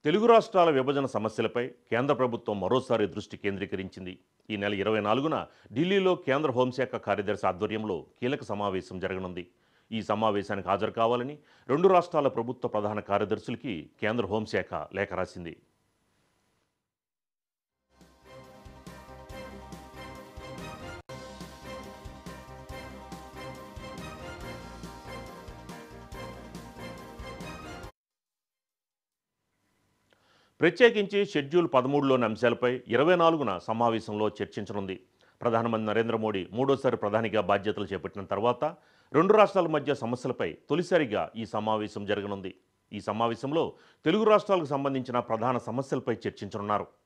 తెలుగు రాష్ట్రాల విభజన సమస్యలపై కేంద్ర ప్రభుత్వం మరోసారి దృష్టి కేంద్రీకరించింది ఈ నెల ఇరవై నాలుగున ఢిల్లీలో కేంద్ర హోంశాఖ కార్యదర్శి ఆధ్వర్యంలో కీలక సమావేశం జరగనుంది ఈ సమావేశానికి హాజరు కావాలని రెండు రాష్ట్రాల ప్రభుత్వ ప్రధాన కార్యదర్శులకి కేంద్ర హోంశాఖ లేఖ రాసింది ప్రత్యేకించి షెడ్యూల్ పదమూడులోని అంశాలపై ఇరవై నాలుగున సమావేశంలో చర్చించనుంది ప్రధానమంత్రి నరేంద్ర మోడీ మూడోసారి ప్రధానిగా బాధ్యతలు చేపట్టిన తర్వాత రెండు రాష్ట్రాల మధ్య సమస్యలపై తొలిసారిగా ఈ సమావేశం జరగనుంది ఈ సమావేశంలో తెలుగు రాష్ట్రాలకు సంబంధించిన ప్రధాన సమస్యలపై చర్చించనున్నారు